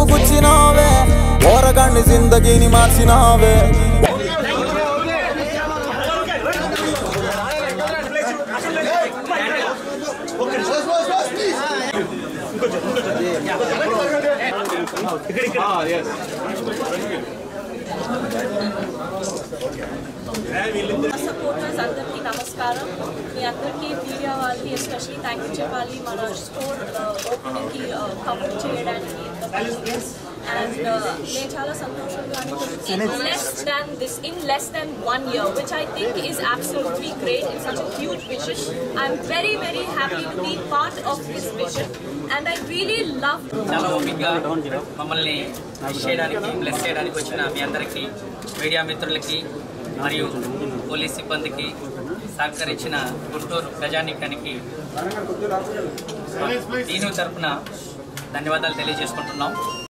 చెంపకు గుచ్చినావే ఓరగాన్ని జిందగీని మార్చినావే supporters అందరికీ నమస్కారం మీ అందరికీ మీడియా వాళ్ళకి ఎస్పెషలీ థ్యాంక్ యూ చెప్పాలి మన స్టోర్ ఓపెనింగ్కి కవర్ చేయడానికి అండ్ నేను చాలా సంతోషంగా in less than this in less than one year which I think is absolutely great in such huge vision I'm very very happy to be part of this vision and I really love చాలా ఓపిక్గా మమ్మల్ని wish చేయడానికి bless చేయడానికి వచ్చిన మీ అందరికీ media మిత్రులకి మరియు police సిబ్బందికి సహకరించిన గుంటూరు ప్రజానీకానికి దీని తరపున ధన్యవాదాలు తెలియజేసుకుంటున్నాం